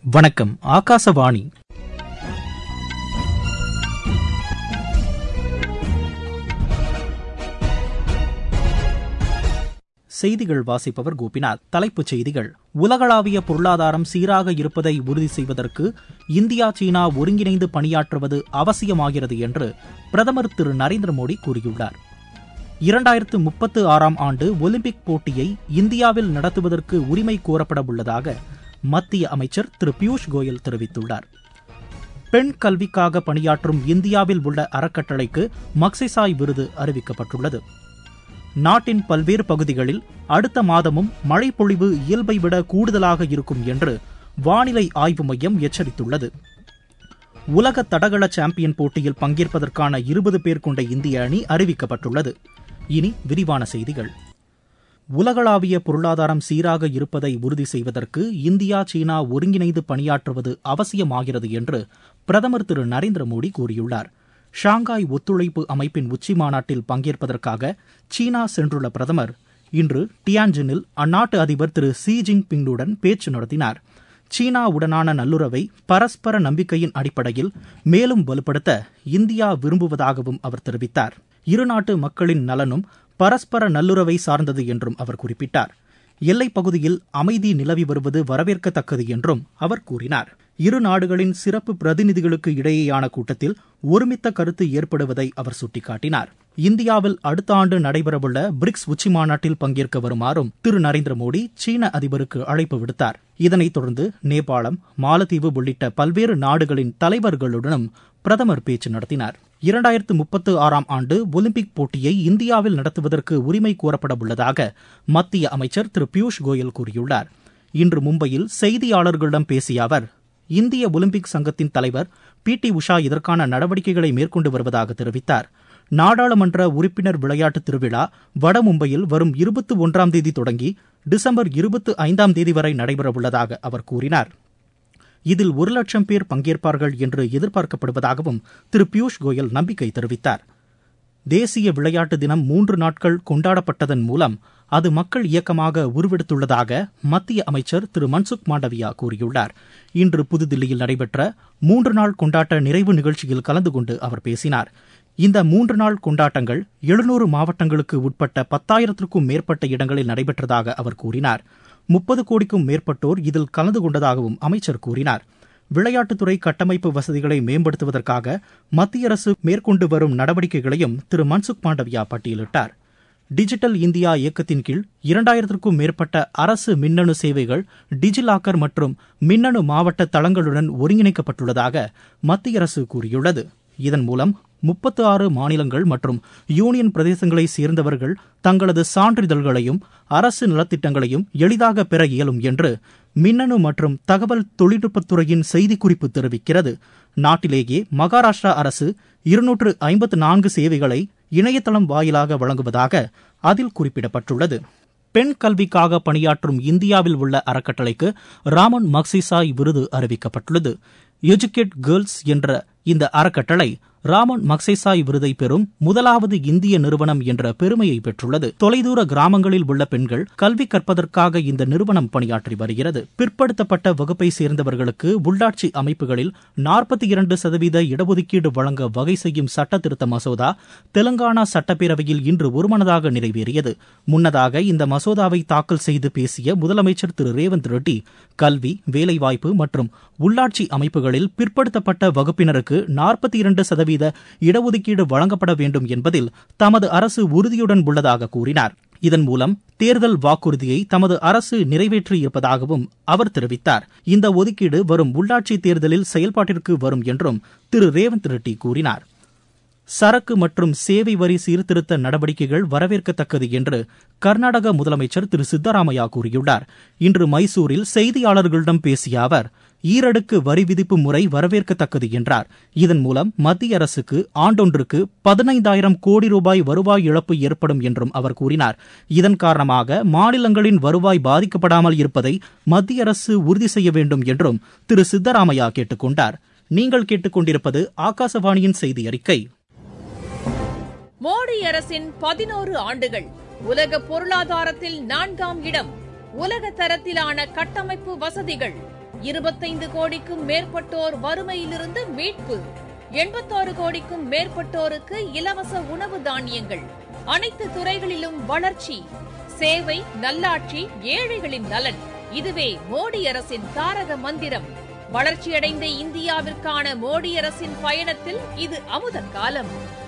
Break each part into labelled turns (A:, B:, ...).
A: வணக்கம் ஆகாசவாணி செய்திகள் வாசிப்பவர் கோபிநாத் தலைப்புச் செய்திகள் உலகளாவிய பொருளாதாரம் சீராக இருப்பதை உறுதி செய்வதற்கு இந்தியா சீனா ஒருங்கிணைந்து பணியாற்றுவது அவசியமாகிறது என்று பிரதமர் திரு நரேந்திர மோடி கூறியுள்ளார் இரண்டாயிரத்து முப்பத்து ஆறாம் ஆண்டு ஒலிம்பிக் போட்டியை இந்தியாவில் நடத்துவதற்கு உரிமை கோரப்பட உள்ளதாக மத்திய அமைச்சர் திரு பியூஷ் கோயல் தெரிவித்துள்ளார் பெண் கல்விக்காக பணியாற்றும் இந்தியாவில் உள்ள அறக்கட்டளைக்கு மக்சிசாய் விருது அறிவிக்கப்பட்டுள்ளது நாட்டின் பல்வேறு பகுதிகளில் அடுத்த மாதமும் மழை பொழிவு இயல்பை விட கூடுதலாக இருக்கும் என்று வானிலை ஆய்வு மையம் எச்சரித்துள்ளது உலக தடகள சாம்பியன் போட்டியில் பங்கேற்பதற்கான இருபது பேர் கொண்ட இந்திய அணி அறிவிக்கப்பட்டுள்ளது இனி விரிவான செய்திகள் உலகளாவிய பொருளாதாரம் சீராக இருப்பதை உறுதி செய்வதற்கு இந்தியா சீனா ஒருங்கிணைந்து பணியாற்றுவது அவசியமாகிறது என்று பிரதமர் திரு நரேந்திர மோடி கூறியுள்ளார் ஷாங்காய் ஒத்துழைப்பு அமைப்பின் உச்சி மாநாட்டில் பங்கேற்பதற்காக சீனா சென்றுள்ள பிரதமர் இன்று டியான்ஜினில் அந்நாட்டு அதிபர் திரு ஷி ஜின்பிங்குடன் பேச்சு நடத்தினார் சீனாவுடனான நல்லுறவை பரஸ்பர நம்பிக்கையின் அடிப்படையில் மேலும் வலுப்படுத்த இந்தியா விரும்புவதாகவும் அவர் தெரிவித்தார் இருநாட்டு மக்களின் நலனும் பரஸ்பர நல்லுறவை சார்ந்தது என்றும் அவர் குறிப்பிட்டார் எல்லைப் பகுதியில் அமைதி நிலவி வருவது வரவேற்கத்தக்கது என்றும் அவர் கூறினார் இரு நாடுகளின் சிறப்பு பிரதிநிதிகளுக்கு இடையேயான கூட்டத்தில் ஒருமித்த கருத்து ஏற்படுவதை அவர் சுட்டிக்காட்டினார் இந்தியாவில் அடுத்த ஆண்டு நடைபெறவுள்ள பிரிக்ஸ் உச்சிமாநாட்டில் பங்கேற்க வருமாறும் திரு நரேந்திர மோடி சீன அதிபருக்கு அழைப்பு விடுத்தார் இதனைத் தொடர்ந்து நேபாளம் மாலத்தீவு உள்ளிட்ட பல்வேறு நாடுகளின் தலைவர்களுடனும் பிரதமர் பேச்சு நடத்தினார் இரண்டாயிரத்து முப்பத்து ஆறாம் ஆண்டு ஒலிம்பிக் போட்டியை இந்தியாவில் நடத்துவதற்கு உரிமை கோரப்பட உள்ளதாக மத்திய அமைச்சர் திரு பியூஷ் கோயல் கூறியுள்ளார் இன்று மும்பையில் செய்தியாளர்களிடம் பேசிய அவர் இந்திய ஒலிம்பிக் சங்கத்தின் தலைவர் பி டி உஷா இதற்கான நடவடிக்கைகளை மேற்கொண்டு வருவதாக தெரிவித்தார் நாடாளுமன்ற உறுப்பினர் விளையாட்டு திருவிழா வட மும்பையில் வரும் இருபத்தி ஒன்றாம் தேதி தொடங்கி டிசம்பர் இருபத்தி ஐந்தாம் தேதி வரை நடைபெறவுள்ளதாக அவர் கூறினார் இதில் ஒரு லட்சம் பேர் பங்கேற்பார்கள் என்று எதிர்பார்க்கப்படுவதாகவும் திரு பியூஷ் கோயல் நம்பிக்கை தெரிவித்தார் தேசிய விளையாட்டு தினம் மூன்று நாட்கள் கொண்டாடப்பட்டதன் மூலம் அது மக்கள் இயக்கமாக உருவெடுத்துள்ளதாக மத்திய அமைச்சர் திரு மன்சுக் மாண்டவியா கூறியுள்ளார் இன்று புதுதில்லியில் நடைபெற்ற மூன்று நாள் கொண்டாட்ட நிறைவு நிகழ்ச்சியில் கலந்து கொண்டு அவர் பேசினார் இந்த மூன்று நாள் கொண்டாட்டங்கள் எழுநூறு மாவட்டங்களுக்கு உட்பட்ட பத்தாயிரத்திற்கும் மேற்பட்ட இடங்களில் நடைபெற்றதாக அவர் கூறினார் முப்பது கோடிக்கும் மேற்பட்டோர் இதில் கலந்து கொண்டதாகவும் அமைச்சர் கூறினார் விளையாட்டுத்துறை கட்டமைப்பு வசதிகளை மேம்படுத்துவதற்காக மத்திய அரசு மேற்கொண்டு வரும் நடவடிக்கைகளையும் திரு மன்சுக் மாண்டவியா பட்டியலிட்டார் டிஜிட்டல் இந்தியா இயக்கத்தின் கீழ் இரண்டாயிரத்திற்கும் மேற்பட்ட அரசு மின்னணு சேவைகள் டிஜிலாக்கர் மற்றும் மின்னணு மாவட்ட தளங்களுடன் ஒருங்கிணைக்கப்பட்டுள்ளதாக மத்திய அரசு கூறியுள்ளது இதன் மூலம் முப்பத்து ஆறு மாநிலங்கள் மற்றும் யூனியன் பிரதேசங்களை சேர்ந்தவர்கள் தங்களது சான்றிதழ்களையும் அரசு நலத்திட்டங்களையும் எளிதாக பெற இயலும் என்று மின்னணு மற்றும் தகவல் தொழில்நுட்பத்துறையின் செய்திக்குறிப்பு தெரிவிக்கிறது நாட்டிலேயே மகாராஷ்டிரா அரசு இருநூற்று ஐம்பத்து நான்கு சேவைகளை இணையதளம் வாயிலாக வழங்குவதாக அதில் குறிப்பிடப்பட்டுள்ளது பெண் கல்விக்காக பணியாற்றும் இந்தியாவில் உள்ள அறக்கட்டளைக்கு ராமன் மக்சிசாய் விருது அறிவிக்கப்பட்டுள்ளது எஜுகேட் கேர்ள்ஸ் என்ற இந்த அறக்கட்டளை ராமன் மக்சேசாய் விருதை பெறும் முதலாவது இந்திய நிறுவனம் என்ற பெருமையை பெற்றுள்ளது தொலைதூர கிராமங்களில் உள்ள பெண்கள் கல்வி கற்பதற்காக இந்த நிறுவனம் பணியாற்றி வருகிறது பிற்படுத்தப்பட்ட வகுப்பை சேர்ந்தவர்களுக்கு உள்ளாட்சி அமைப்புகளில் நாற்பத்தி இரண்டு சதவீத இடஒதுக்கீடு வழங்க வகை செய்யும் சட்ட திருத்த மசோதா தெலங்கானா சட்டப்பேரவையில் இன்று ஒருமனதாக நிறைவேறியது முன்னதாக இந்த மசோதாவை தாக்கல் செய்து பேசிய முதலமைச்சர் திரு ரேவந்த் ரெட்டி கல்வி வேலைவாய்ப்பு மற்றும் உள்ளாட்சி அமைப்புகளில் பிற்படுத்தப்பட்ட வகுப்பினருக்கு நாற்பத்தி இரண்டு சதவீத இடஒதுக்கீடு வழங்கப்பட வேண்டும் என்பதில் தமது அரசு உறுதியுடன் உள்ளதாக கூறினார் இதன் மூலம் தேர்தல் வாக்குறுதியை தமது அரசு நிறைவேற்றியிருப்பதாகவும் அவர் தெரிவித்தார் இந்த ஒதுக்கீடு வரும் உள்ளாட்சி தேர்தலில் செயல்பாட்டிற்கு வரும் என்றும் திரு ரேவந்த் ரெட்டி கூறினார் சரக்கு மற்றும் சேவை வரி சீர்திருத்த நடவடிக்கைகள் வரவேற்கத்தக்கது என்று கர்நாடக முதலமைச்சர் திரு சித்தராமையா கூறியுள்ளார் இன்று மைசூரில் செய்தியாளர்களிடம் பேசிய அவர் ஈரடுக்கு வரி விதிப்பு முறை வரவேற்கத்தக்கது என்றார் இதன் மூலம் மத்திய அரசுக்கு ஆண்டொன்றுக்கு பதினைந்தாயிரம் கோடி ரூபாய் வருவாய் இழப்பு ஏற்படும் என்றும் அவர் கூறினார் இதன் காரணமாக மாநிலங்களின் வருவாய் பாதிக்கப்படாமல் இருப்பதை மத்திய அரசு உறுதி செய்ய வேண்டும் என்றும் திரு சித்தராமையா கேட்டுக் கொண்டார் நீங்கள் கேட்டுக்கொண்டிருப்பது ஆகாசவாணியின் செய்தி அறிக்கை
B: மோடி அரசின் பதினோரு ஆண்டுகள் உலக பொருளாதாரத்தில் நான்காம் இடம் உலக தரத்திலான கட்டமைப்பு வசதிகள் இருபத்தைந்து கோடிக்கும் மேற்பட்டோர் வறுமையிலிருந்து மீட்பு எண்பத்தாறு கோடிக்கும் மேற்பட்டோருக்கு இலவச உணவு தானியங்கள் அனைத்து துறைகளிலும் வளர்ச்சி சேவை நல்லாட்சி ஏழைகளின் நலன் இதுவே மோடி அரசின் தாரக மந்திரம் வளர்ச்சியடைந்த இந்தியாவிற்கான மோடி அரசின் பயணத்தில் இது அமுத காலம்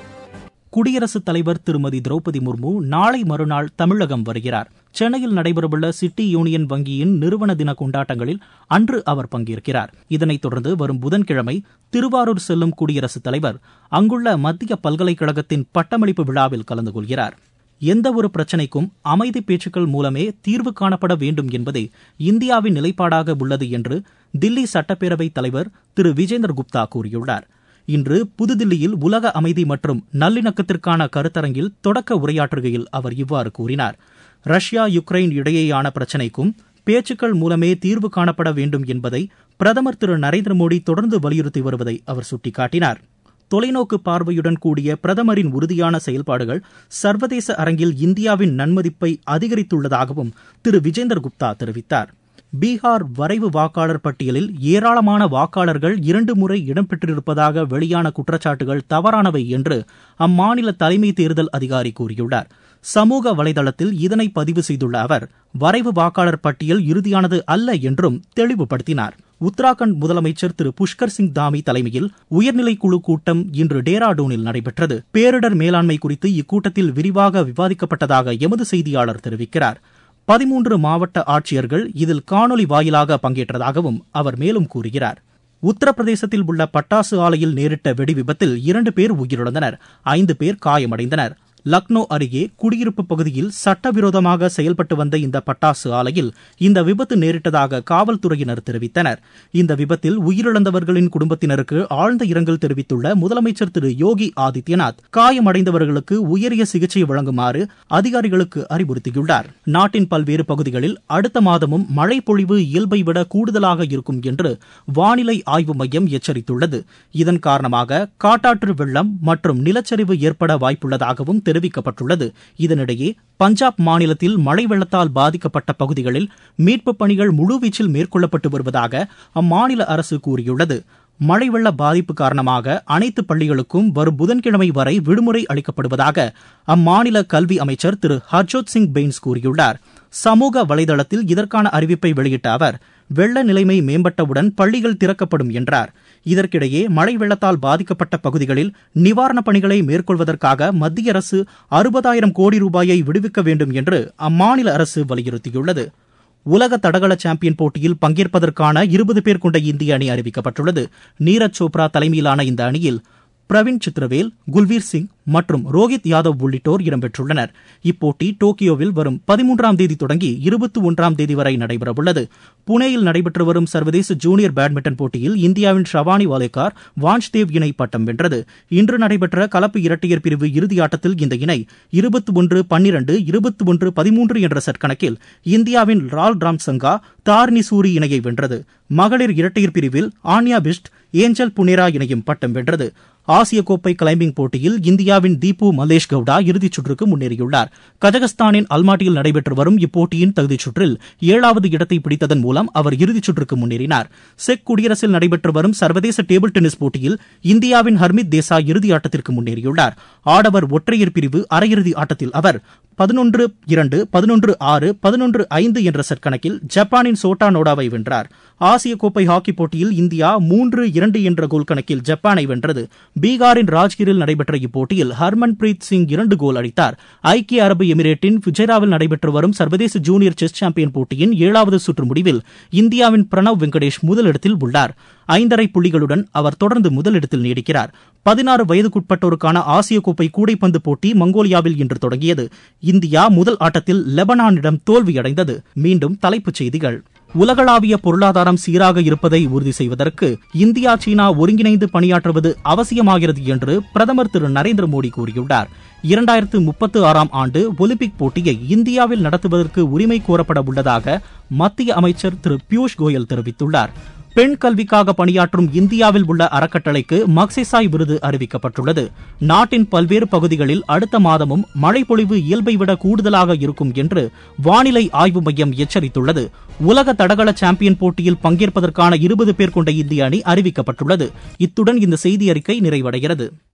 A: குடியரசுத் தலைவர் திருமதி திரௌபதி முர்மு நாளை மறுநாள் தமிழகம் வருகிறார் சென்னையில் நடைபெறவுள்ள சிட்டி யூனியன் வங்கியின் நிறுவன தின கொண்டாட்டங்களில் அன்று அவர் பங்கேற்கிறார் இதனைத் தொடர்ந்து வரும் புதன்கிழமை திருவாரூர் செல்லும் குடியரசுத் தலைவர் அங்குள்ள மத்திய பல்கலைக்கழகத்தின் பட்டமளிப்பு விழாவில் கலந்து கொள்கிறார் எந்த ஒரு பிரச்சினைக்கும் அமைதி பேச்சுக்கள் மூலமே தீர்வு காணப்பட வேண்டும் என்பதே இந்தியாவின் நிலைப்பாடாக உள்ளது என்று தில்லி சட்டப்பேரவைத் தலைவர் திரு விஜேந்தர் குப்தா கூறியுள்ளார் இன்று புதுதில்லியில் உலக அமைதி மற்றும் நல்லிணக்கத்திற்கான கருத்தரங்கில் தொடக்க உரையாற்றுகையில் அவர் இவ்வாறு கூறினார் ரஷ்யா யுக்ரைன் இடையேயான பிரச்சினைக்கும் பேச்சுக்கள் மூலமே தீர்வு காணப்பட வேண்டும் என்பதை பிரதமர் திரு நரேந்திர மோடி தொடர்ந்து வலியுறுத்தி வருவதை அவர் சுட்டிக்காட்டினார் தொலைநோக்கு பார்வையுடன் கூடிய பிரதமரின் உறுதியான செயல்பாடுகள் சர்வதேச அரங்கில் இந்தியாவின் நன்மதிப்பை அதிகரித்துள்ளதாகவும் திரு விஜேந்தர் குப்தா தெரிவித்தார் பீகார் வரைவு வாக்காளர் பட்டியலில் ஏராளமான வாக்காளர்கள் இரண்டு முறை இடம்பெற்றிருப்பதாக வெளியான குற்றச்சாட்டுகள் தவறானவை என்று அம்மாநில தலைமை தேர்தல் அதிகாரி கூறியுள்ளார் சமூக வலைதளத்தில் இதனை பதிவு செய்துள்ள அவர் வரைவு வாக்காளர் பட்டியல் இறுதியானது அல்ல என்றும் தெளிவுபடுத்தினார் உத்தராகண்ட் முதலமைச்சர் திரு புஷ்கர் சிங் தாமி தலைமையில் உயர்நிலை குழு கூட்டம் இன்று டேராடூனில் நடைபெற்றது பேரிடர் மேலாண்மை குறித்து இக்கூட்டத்தில் விரிவாக விவாதிக்கப்பட்டதாக எமது செய்தியாளர் தெரிவிக்கிறார் பதிமூன்று மாவட்ட ஆட்சியர்கள் இதில் காணொலி வாயிலாக பங்கேற்றதாகவும் அவர் மேலும் கூறுகிறார் உத்தரப்பிரதேசத்தில் உள்ள பட்டாசு ஆலையில் நேரிட்ட வெடி விபத்தில் இரண்டு பேர் உயிரிழந்தனர் ஐந்து பேர் காயமடைந்தனர் லக்னோ அருகே குடியிருப்பு பகுதியில் சட்டவிரோதமாக செயல்பட்டு வந்த இந்த பட்டாசு ஆலையில் இந்த விபத்து நேரிட்டதாக காவல்துறையினர் தெரிவித்தனர் இந்த விபத்தில் உயிரிழந்தவர்களின் குடும்பத்தினருக்கு ஆழ்ந்த இரங்கல் தெரிவித்துள்ள முதலமைச்சர் திரு யோகி ஆதித்யநாத் காயமடைந்தவர்களுக்கு உயரிய சிகிச்சை வழங்குமாறு அதிகாரிகளுக்கு அறிவுறுத்தியுள்ளார் நாட்டின் பல்வேறு பகுதிகளில் அடுத்த மாதமும் மழை பொழிவு இயல்பை விட கூடுதலாக இருக்கும் என்று வானிலை ஆய்வு மையம் எச்சரித்துள்ளது இதன் காரணமாக காட்டாற்று வெள்ளம் மற்றும் நிலச்சரிவு ஏற்பட வாய்ப்புள்ளதாகவும் தெரிவிக்கப்பட்டுள்ளது இதனிடையே பஞ்சாப் மாநிலத்தில் மழை வெள்ளத்தால் பாதிக்கப்பட்ட பகுதிகளில் மீட்புப் பணிகள் முழுவீச்சில் மேற்கொள்ளப்பட்டு வருவதாக அம்மாநில அரசு கூறியுள்ளது மழை வெள்ள பாதிப்பு காரணமாக அனைத்து பள்ளிகளுக்கும் வரும் புதன்கிழமை வரை விடுமுறை அளிக்கப்படுவதாக அம்மாநில கல்வி அமைச்சர் திரு ஹர்ஜோத் சிங் பெயின்ஸ் கூறியுள்ளார் சமூக வலைதளத்தில் இதற்கான அறிவிப்பை வெளியிட்ட அவர் வெள்ள நிலைமை மேம்பட்டவுடன் பள்ளிகள் திறக்கப்படும் என்றார் இதற்கிடையே மழை வெள்ளத்தால் பாதிக்கப்பட்ட பகுதிகளில் நிவாரணப் பணிகளை மேற்கொள்வதற்காக மத்திய அரசு அறுபதாயிரம் கோடி ரூபாயை விடுவிக்க வேண்டும் என்று அம்மாநில அரசு வலியுறுத்தியுள்ளது உலக தடகள சாம்பியன் போட்டியில் பங்கேற்பதற்கான இருபது பேர் கொண்ட இந்திய அணி அறிவிக்கப்பட்டுள்ளது நீரஜ் சோப்ரா தலைமையிலான இந்த அணியில் பிரவீன் சித்ரவேல் குல்வீர் சிங் மற்றும் ரோஹித் யாதவ் உள்ளிட்டோர் இடம்பெற்றுள்ளனர் இப்போட்டி டோக்கியோவில் வரும் பதிமூன்றாம் தேதி தொடங்கி இருபத்தி ஒன்றாம் தேதி வரை நடைபெறவுள்ளது புனேயில் நடைபெற்று வரும் சர்வதேச ஜூனியர் பேட்மிண்டன் போட்டியில் இந்தியாவின் ஷவானி வாலேக்கார் வான்ஷ்தேவ் இணை பட்டம் வென்றது இன்று நடைபெற்ற கலப்பு இரட்டையர் பிரிவு இறுதியாட்டத்தில் இந்த இணை இருபத்தி ஒன்று பன்னிரண்டு இருபத்தி ஒன்று பதிமூன்று என்ற செட் கணக்கில் இந்தியாவின் ரால் ராம் சங்கா தார்னி சூரி இணையை வென்றது மகளிர் இரட்டையர் பிரிவில் ஆன்யா பிஸ்ட் ஏஞ்சல் புனேரா இணையும் பட்டம் வென்றது ஆசிய கோப்பை கிளைம்பிங் போட்டியில் இந்தியாவின் தீபு மலேஷ் கவுடா இறுதிச் சுற்றுக்கு முன்னேறியுள்ளார் கஜகஸ்தானின் அல்மாட்டியில் நடைபெற்று வரும் இப்போட்டியின் தகுதிச் சுற்றில் ஏழாவது இடத்தை பிடித்ததன் மூலம் அவர் இறுதிச் சுற்றுக்கு முன்னேறினார் செக் குடியரசில் நடைபெற்று வரும் சர்வதேச டேபிள் டென்னிஸ் போட்டியில் இந்தியாவின் ஹர்மித் தேசா இறுதி ஆட்டத்திற்கு முன்னேறியுள்ளார் ஆடவர் ஒற்றையர் பிரிவு அரையிறுதி ஆட்டத்தில் அவர் பதினொன்று இரண்டு பதினொன்று ஆறு பதினொன்று ஐந்து என்ற செட் கணக்கில் ஜப்பானின் சோட்டா நோடாவை வென்றார் ஆசிய கோப்பை ஹாக்கி போட்டியில் இந்தியா மூன்று இரண்டு என்ற கோல் கணக்கில் ஜப்பானை வென்றது பீகாரின் ராஜ்கிரில் நடைபெற்ற இப்போட்டியில் ஹர்மன் பிரீத் சிங் இரண்டு கோல் அடித்தார் ஐக்கிய அரபு எமிரேட்டின் ஃபுஜைராவில் நடைபெற்று வரும் சர்வதேச ஜூனியர் செஸ் சாம்பியன் போட்டியின் ஏழாவது சுற்று முடிவில் இந்தியாவின் பிரணவ் வெங்கடேஷ் முதலிடத்தில் உள்ளார் ஐந்தரை புள்ளிகளுடன் அவர் தொடர்ந்து முதலிடத்தில் நீடிக்கிறார் பதினாறு வயதுக்குட்பட்டோருக்கான ஆசிய கோப்பை கூடைப்பந்து போட்டி மங்கோலியாவில் இன்று தொடங்கியது இந்தியா முதல் ஆட்டத்தில் லெபனானிடம் தோல்வியடைந்தது மீண்டும் தலைப்புச் செய்திகள் உலகளாவிய பொருளாதாரம் சீராக இருப்பதை உறுதி செய்வதற்கு இந்தியா சீனா ஒருங்கிணைந்து பணியாற்றுவது அவசியமாகிறது என்று பிரதமர் திரு நரேந்திர மோடி கூறியுள்ளார் இரண்டாயிரத்து முப்பத்து ஆறாம் ஆண்டு ஒலிம்பிக் போட்டியை இந்தியாவில் நடத்துவதற்கு உரிமை கோரப்பட உள்ளதாக மத்திய அமைச்சர் திரு பியூஷ் கோயல் தெரிவித்துள்ளார் பெண் கல்விக்காக பணியாற்றும் இந்தியாவில் உள்ள அறக்கட்டளைக்கு மக்சிசாய் விருது அறிவிக்கப்பட்டுள்ளது நாட்டின் பல்வேறு பகுதிகளில் அடுத்த மாதமும் மழைப்பொழிவு இயல்பை விட கூடுதலாக இருக்கும் என்று வானிலை ஆய்வு மையம் எச்சரித்துள்ளது உலக தடகள சாம்பியன் போட்டியில் பங்கேற்பதற்கான இருபது பேர் கொண்ட இந்திய அணி அறிவிக்கப்பட்டுள்ளது இத்துடன் இந்த செய்தி அறிக்கை நிறைவடைகிறது